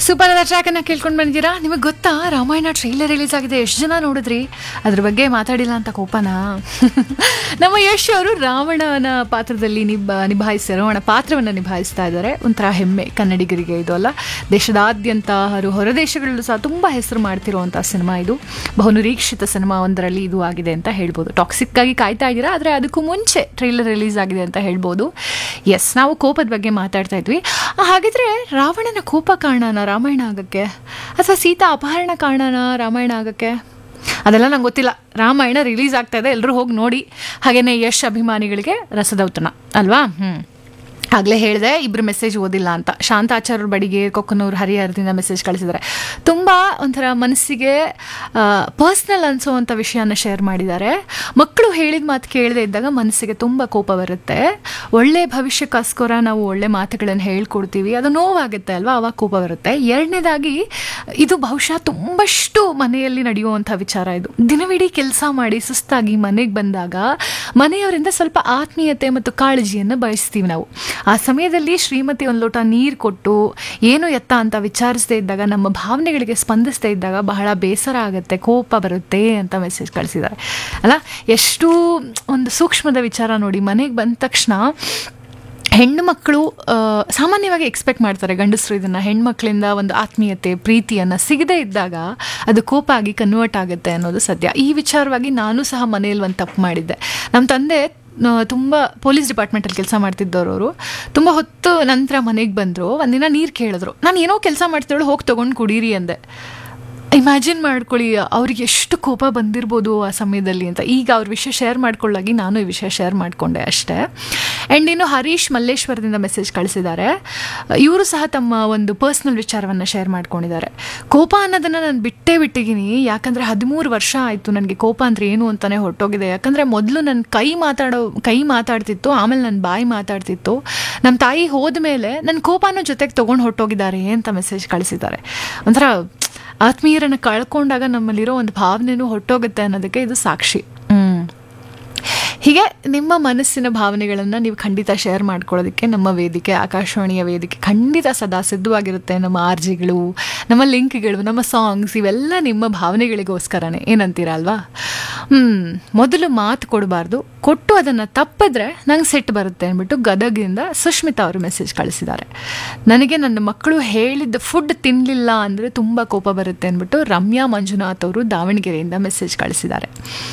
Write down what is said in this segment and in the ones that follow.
super ಆದ track ಅನ್ನ ಕೇಳ್ಕೊಂಡು ಬಂದಿದ್ದೀರಾ ನಿಮಗೆ ಗೊತ್ತಾ ರಾಮಾಯಣ ಟ್ರೈಲರ್ ರಿಲೀಸ್ ಆಗಿದೆ ಎಷ್ಟು ಜನ ನೋಡಿದ್ರಿ ಅದ್ರ ಬಗ್ಗೆ ಮಾತಾಡಿಲ್ಲ ಅಂತ ಕೋಪನಾ ನಮ್ಮ ಯಶ್ ಅವರು ರಾವಣನ ಪಾತ್ರದಲ್ಲಿ ನಿಬ ನಿಭಾಯಿಸಿ ರಾವಣ ಪಾತ್ರವನ್ನು ನಿಭಾಯಿಸ್ತಾ ಇದ್ದಾರೆ ಒಂಥರ ಹೆಮ್ಮೆ ಕನ್ನಡಿಗರಿಗೆ ಇದು ಅಲ್ಲ ದೇಶದಾದ್ಯಂತ ಹಾಗೂ ಹೊರದೇಶಗಳಲ್ಲೂ ಸಹ ತುಂಬ ಹೆಸರು ಮಾಡ್ತಿರುವಂಥ ಸಿನಿಮಾ ಇದು ಬಹುನಿರೀಕ್ಷಿತ ಸಿನಿಮಾ ಒಂದರಲ್ಲಿ ಇದು ಆಗಿದೆ ಅಂತ ಹೇಳ್ಬೋದು ಟಾಕ್ಸಿಕ್ ಆಗಿ ಕಾಯ್ತಾ ಇದ್ದೀರಾ ಆದರೆ ಅದಕ್ಕೂ ಮುಂಚೆ ಟ್ರೈಲರ್ ರಿಲೀಸ್ ಆಗಿದೆ ಅಂತ ಹೇಳ್ಬೋದು ಎಸ್ ನಾವು ಕೋಪದ ಬಗ್ಗೆ ಮಾತಾಡ್ತಾ ಇದ್ವಿ ಆ, ಹಾಗಿದ್ರೆ ರಾವಣನ ಕೋಪ ಕಾರಣನ ರಾಮಾಯಣ ಆಗಕ್ಕೆ ಅಥವಾ ಸೀತಾ ಅಪಹರಣ ಕಾರಣನ ರಾಮಾಯಣ ಆಗಕ್ಕೆ ಅದೆಲ್ಲ ನಂಗೆ ಗೊತ್ತಿಲ್ಲ ರಾಮಾಯಣ ರಿಲೀಸ್ ಆಗ್ತಾ ಇದೆ ಎಲ್ಲರೂ ಹೋಗಿ ನೋಡಿ ಹಾಗೇನೆ ಯಶ್ ಅಭಿಮಾನಿಗಳಿಗೆ ರಸದೌತಣ ಅಲ್ವಾ ಹ್ಞೂ ಆಗಲೇ ಹೇಳಿದೆ ಇಬ್ಬರು ಮೆಸೇಜ್ ಓದಿಲ್ಲ ಅಂತ ಶಾಂತಾಚಾರ್ಯರ ಬಡಿಗೆ ಕೊಕ್ಕನೂರು ಹರಿಹರದಿಂದ ಮೆಸೇಜ್ ಕಳಿಸಿದ್ದಾರೆ ತುಂಬ ಒಂಥರ ಮನಸ್ಸಿಗೆ ಪರ್ಸ್ನಲ್ ಅನಿಸೋವಂಥ ವಿಷಯನ ಶೇರ್ ಮಾಡಿದ್ದಾರೆ ಮಕ್ಕಳು ಹೇಳಿದ ಮಾತು ಕೇಳದೆ ಇದ್ದಾಗ ಮನಸ್ಸಿಗೆ ತುಂಬ ಕೋಪ ಬರುತ್ತೆ ಒಳ್ಳೆ ಭವಿಷ್ಯಕ್ಕೋಸ್ಕರ ನಾವು ಒಳ್ಳೆ ಮಾತುಗಳನ್ನು ಹೇಳ್ಕೊಡ್ತೀವಿ ಅದು ನೋವಾಗುತ್ತೆ ಅಲ್ವಾ ಅವಾಗ ಕೋಪ ಬರುತ್ತೆ ಎರಡನೇದಾಗಿ ಇದು ಬಹುಶಃ ತುಂಬಷ್ಟು ಮನೆಯಲ್ಲಿ ನಡೆಯುವಂಥ ವಿಚಾರ ಇದು ದಿನವಿಡೀ ಕೆಲಸ ಮಾಡಿ ಸುಸ್ತಾಗಿ ಮನೆಗೆ ಬಂದಾಗ ಮನೆಯವರಿಂದ ಸ್ವಲ್ಪ ಆತ್ಮೀಯತೆ ಮತ್ತು ಕಾಳಜಿಯನ್ನು ಬಯಸ್ತೀವಿ ನಾವು ಆ ಸಮಯದಲ್ಲಿ ಶ್ರೀಮತಿ ಒಂದು ಲೋಟ ನೀರು ಕೊಟ್ಟು ಏನು ಎತ್ತ ಅಂತ ವಿಚಾರಿಸದೇ ಇದ್ದಾಗ ನಮ್ಮ ಭಾವನೆಗಳಿಗೆ ಸ್ಪಂದಿಸದೇ ಇದ್ದಾಗ ಬಹಳ ಬೇಸರ ಆಗುತ್ತೆ ಕೋಪ ಬರುತ್ತೆ ಅಂತ ಮೆಸೇಜ್ ಕಳಿಸಿದ್ದಾರೆ ಅಲ್ಲ ಎಷ್ಟು ಒಂದು ಸೂಕ್ಷ್ಮದ ವಿಚಾರ ನೋಡಿ ಮನೆಗೆ ಬಂದ ತಕ್ಷಣ ಹೆಣ್ಣು ಮಕ್ಕಳು ಆ, ಸಾಮಾನ್ಯವಾಗಿ ಎಕ್ಸ್ಪೆಕ್ಟ್ ಮಾಡ್ತಾರೆ ಗಂಡಸರು ಇದನ್ನು ಹೆಣ್ಮಕ್ಳಿಂದ ಒಂದು ಆತ್ಮೀಯತೆ ಪ್ರೀತಿಯನ್ನು ಸಿಗದೇ ಇದ್ದಾಗ ಅದು ಕೋಪ ಆಗಿ ಕನ್ವರ್ಟ್ ಆಗುತ್ತೆ ಅನ್ನೋದು ಸತ್ಯ ಈ ವಿಚಾರವಾಗಿ ನಾನು ಸಹ ಮನೆಯಲ್ಲಿ ಒಂದು ತಪ್ಪು ಮಾಡಿದ್ದೆ ನಮ್ಮ ತಂದೆ ಆ, ತುಂಬ ಪೊಲೀಸ್ ಡಿಪಾರ್ಟ್ಮೆಂಟಲ್ಲಿ ಕೆಲಸ ಮಾಡ್ತಿದ್ದವರು ಅವರು ತುಂಬ ಹೊತ್ತು ನಂತರ ಮನೆಗೆ ಬಂದರು ಒಂದಿನ ನೀರು ಕೇಳಿದ್ರು ನಾನು ಏನೋ ಕೆಲಸ ಮಾಡ್ತಿರೋಳು ಹೋಗಿ ತೊಗೊಂಡು ಕುಡೀರಿ ಅಂದೆ ಇಮ್ಯಾಜಿನ್ ಮಾಡ್ಕೊಳ್ಳಿ ಅವ್ರಿಗೆ ಎಷ್ಟು ಕೋಪ ಬಂದಿರ್ಬೋದು ಆ ಸಮಯದಲ್ಲಿ ಅಂತ ಈಗ ಅವ್ರ ವಿಷಯ ಶೇರ್ ಮಾಡ್ಕೊಳ್ಳಾಗಿ ನಾನು ಈ ವಿಷಯ ಶೇರ್ ಮಾಡಿಕೊಂಡೆ ಅಷ್ಟೇ ಆ್ಯಂಡ್ ಇನ್ನು ಹರೀಶ್ ಮಲ್ಲೇಶ್ವರದಿಂದ ಮೆಸೇಜ್ ಕಳಿಸಿದ್ದಾರೆ ಇವರು ಸಹ ತಮ್ಮ ಒಂದು ಪರ್ಸ್ನಲ್ ವಿಚಾರವನ್ನು ಶೇರ್ ಮಾಡ್ಕೊಂಡಿದ್ದಾರೆ ಕೋಪ ಅನ್ನೋದನ್ನು ನಾನು ಬಿಟ್ಟೇ ಬಿಟ್ಟಿದ್ದೀನಿ ಯಾಕಂದರೆ ಹದಿಮೂರು ವರ್ಷ ಆಯಿತು ನನಗೆ ಕೋಪ ಅಂದರೆ ಏನು ಅಂತಲೇ ಹೊರಟೋಗಿದೆ ಯಾಕಂದರೆ ಮೊದಲು ನನ್ನ ಕೈ ಮಾತಾಡೋ ಕೈ ಮಾತಾಡ್ತಿತ್ತು ಆಮೇಲೆ ನನ್ನ ಬಾಯಿ ಮಾತಾಡ್ತಿತ್ತು ನಮ್ಮ ತಾಯಿ ಹೋದ ಮೇಲೆ ನನ್ನ ಕೋಪನೂ ಜೊತೆಗೆ ತೊಗೊಂಡು ಹೊರಟೋಗಿದ್ದಾರೆ ಅಂತ ಮೆಸೇಜ್ ಕಳಿಸಿದ್ದಾರೆ ಒಂಥರ ಆತ್ಮೀಯರನ್ನು ಕಳ್ಕೊಂಡಾಗ ನಮ್ಮಲ್ಲಿರೋ ಒಂದು ಭಾವನೆನೂ ಹೊರಟೋಗುತ್ತೆ ಅನ್ನೋದಕ್ಕೆ ಇದು ಸಾಕ್ಷಿ ಹ್ಮ್ ಹೀಗೆ ನಿಮ್ಮ ಮನಸ್ಸಿನ ಭಾವನೆಗಳನ್ನು ನೀವು ಖಂಡಿತ ಶೇರ್ ಮಾಡ್ಕೊಳ್ಳೋದಕ್ಕೆ ನಮ್ಮ ವೇದಿಕೆ ಆಕಾಶವಾಣಿಯ ವೇದಿಕೆ ಖಂಡಿತ ಸದಾ ಸಿದ್ಧವಾಗಿರುತ್ತೆ ನಮ್ಮ ಆರ್ಜಿಗಳು ನಮ್ಮ ಲಿಂಕ್ಗಳು ನಮ್ಮ ಸಾಂಗ್ಸ್ ಇವೆಲ್ಲ ನಿಮ್ಮ ಭಾವನೆಗಳಿಗೋಸ್ಕರನೇ ಏನಂತೀರಾ ಅಲ್ವಾ ಹ್ಞೂ ಮೊದಲು ಮಾತು ಕೊಡಬಾರ್ದು ಕೊಟ್ಟು ಅದನ್ನು ತಪ್ಪಿದ್ರೆ ನಂಗೆ ಸಿಟ್ಟು ಬರುತ್ತೆ ಅಂದ್ಬಿಟ್ಟು ಗದಗಿಂದ ಸುಷ್ಮಿತಾ ಅವರು ಮೆಸೇಜ್ ಕಳಿಸಿದ್ದಾರೆ ನನಗೆ ನನ್ನ ಮಕ್ಕಳು ಹೇಳಿದ್ದ ಫುಡ್ ತಿನ್ನಲಿಲ್ಲ ಅಂದರೆ ತುಂಬ ಕೋಪ ಬರುತ್ತೆ ಅಂದ್ಬಿಟ್ಟು ರಮ್ಯಾ ಮಂಜುನಾಥ್ ಅವರು ದಾವಣಗೆರೆಯಿಂದ ಮೆಸೇಜ್ ಕಳಿಸಿದ್ದಾರೆ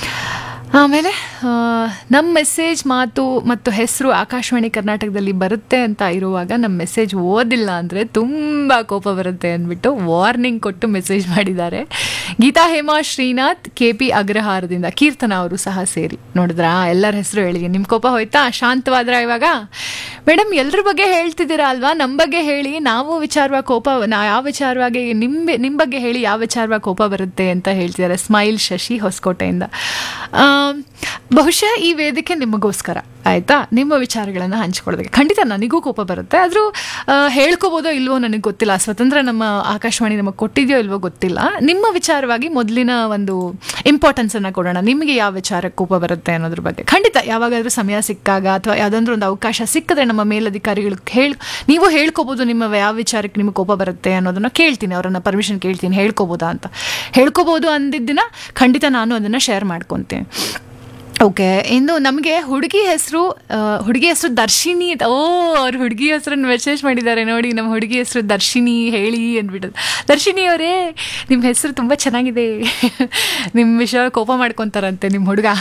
ಆಮೇಲೆ ಆ, ನಮ್ಮ ಮೆಸೇಜ್ ಮಾತು ಮತ್ತು ಹೆಸರು ಆಕಾಶವಾಣಿ ಕರ್ನಾಟಕದಲ್ಲಿ ಬರುತ್ತೆ ಅಂತ ಇರುವಾಗ ನಮ್ಮ ಮೆಸೇಜ್ ಓದಿಲ್ಲ ಅಂದರೆ ತುಂಬ ಕೋಪ ಬರುತ್ತೆ ಅಂದ್ಬಿಟ್ಟು ವಾರ್ನಿಂಗ್ ಕೊಟ್ಟು ಮೆಸೇಜ್ ಮಾಡಿದ್ದಾರೆ ಗೀತಾ ಹೇಮಾ ಶ್ರೀನಾಥ್ ಕೆ ಪಿ ಅಗ್ರಹಾರದಿಂದ ಕೀರ್ತನ ಅವರು ಸಹ ಸೇರಿ ನೋಡಿದ್ರಾ ಎಲ್ಲರ ಹೆಸರು ಹೇಳಿ ನಿಮ್ಮ ಕೋಪ ಹೋಯ್ತಾ ಶಾಂತವಾದ್ರ ಇವಾಗ ಮೇಡಮ್ ಎಲ್ಲರ ಬಗ್ಗೆ ಹೇಳ್ತಿದ್ದೀರಾ ಅಲ್ವಾ ನಮ್ಮ ಬಗ್ಗೆ ಹೇಳಿ ನಾವು ವಿಚಾರವಾಗಿ ಕೋಪ ನಾ ಯಾವ ವಿಚಾರವಾಗಿ ನಿಮ್ಮ ನಿಮ್ಮ ಬಗ್ಗೆ ಹೇಳಿ ಯಾವ ವಿಚಾರವಾಗಿ ಕೋಪ ಬರುತ್ತೆ ಅಂತ ಹೇಳ್ತಿದ್ದಾರೆ ಸ್ಮೈಲ್ ಶಶಿ ಹೊಸಕೋಟೆಯಿಂದ ಆಮ್, ಬಹುಶಃ ಈ ವೇದಿಕೆ ನಿಮಗೋಸ್ಕರ ಆಯಿತಾ ನಿಮ್ಮ ವಿಚಾರಗಳನ್ನು ಹಂಚ್ಕೊಳ್ಳೋದಕ್ಕೆ ಖಂಡಿತ ನನಗೂ ಕೋಪ ಬರುತ್ತೆ ಆದರೂ ಹೇಳ್ಕೋಬೋದೋ ಇಲ್ವೋ ನನಗೆ ಗೊತ್ತಿಲ್ಲ ಸ್ವತಂತ್ರ ನಮ್ಮ ಆಕಾಶವಾಣಿ ನಮಗೆ ಕೊಟ್ಟಿದೆಯೋ ಇಲ್ವೋ ಗೊತ್ತಿಲ್ಲ ನಿಮ್ಮ ವಿಚಾರವಾಗಿ ಮೊದಲಿನ ಒಂದು ಇಂಪಾರ್ಟೆನ್ಸನ್ನು ಕೊಡೋಣ ನಿಮಗೆ ಯಾವ ವಿಚಾರಕ್ಕೆ ಕೋಪ ಬರುತ್ತೆ ಅನ್ನೋದ್ರ ಬಗ್ಗೆ ಖಂಡಿತ ಯಾವಾಗಾದರೂ ಸಮಯ ಸಿಕ್ಕಾಗ ಅಥವಾ ಯಾವುದಾದ್ರೂ ಒಂದು ಅವಕಾಶ ಸಿಕ್ಕಿದ್ರೆ ನಮ್ಮ ಮೇಲಧಿಕಾರಿಗಳು ಹೇಳಿ ನೀವು ಹೇಳ್ಕೋಬೋದು ನಿಮ್ಮ ಯಾವ ವಿಚಾರಕ್ಕೆ ನಿಮಗೆ ಕೋಪ ಬರುತ್ತೆ ಅನ್ನೋದನ್ನ ಕೇಳ್ತೀನಿ ಅವರನ್ನ ಪರ್ಮಿಷನ್ ಕೇಳ್ತೀನಿ ಹೇಳ್ಕೋಬೋದಾ ಅಂತ ಹೇಳ್ಕೋಬೋದು ಅಂದಿದ್ದಿನ ಖಂಡಿತ ನಾನು ಅದನ್ನು ಶೇರ್ ಮಾಡ್ಕೊತೀನಿ ಓಕೆ ಇನ್ನು ನಮಗೆ ಹುಡುಗಿ ಹೆಸರು ಹುಡುಗಿ ಹೆಸರು ದರ್ಶಿನಿ ಅಂತ ಓ ಅವ್ರು ಹುಡುಗಿ ಹೆಸರನ್ನು ಮೆಸೇಜ್ ಮಾಡಿದ್ದಾರೆ ನೋಡಿ ನಮ್ಮ ಹುಡುಗಿ ಹೆಸರು ದರ್ಶಿನಿ ಹೇಳಿ ಅಂದ್ಬಿಟ್ಟು ದರ್ಶಿನಿ ಅವರೇ ನಿಮ್ಮ ಹೆಸರು ತುಂಬ ಚೆನ್ನಾಗಿದೆ ನಿಮ್ಮ ವಿಷಯ ಕೋಪ ಮಾಡ್ಕೊತಾರಂತೆ ನಿಮ್ಮ ಹುಡುಗ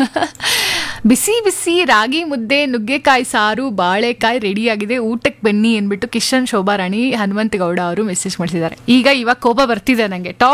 ಬಿಸಿ ಬಿಸಿ ರಾಗಿ ಮುದ್ದೆ ನುಗ್ಗೆಕಾಯಿ ಸಾರು ಬಾಳೆಕಾಯಿ ರೆಡಿಯಾಗಿದೆ ಊಟಕ್ಕೆ ಬನ್ನಿ ಅಂದ್ಬಿಟ್ಟು ಕಿಶನ್ ಶೋಭಾರಾಣಿ ಹನುಮಂತಗೌಡ ಅವರು ಮೆಸೇಜ್ ಮಾಡಿಸಿದ್ದಾರೆ ಈಗ ಇವಾಗ ಕೋಪ ಬರ್ತಿದೆ ನನಗೆ ಟಾಪ್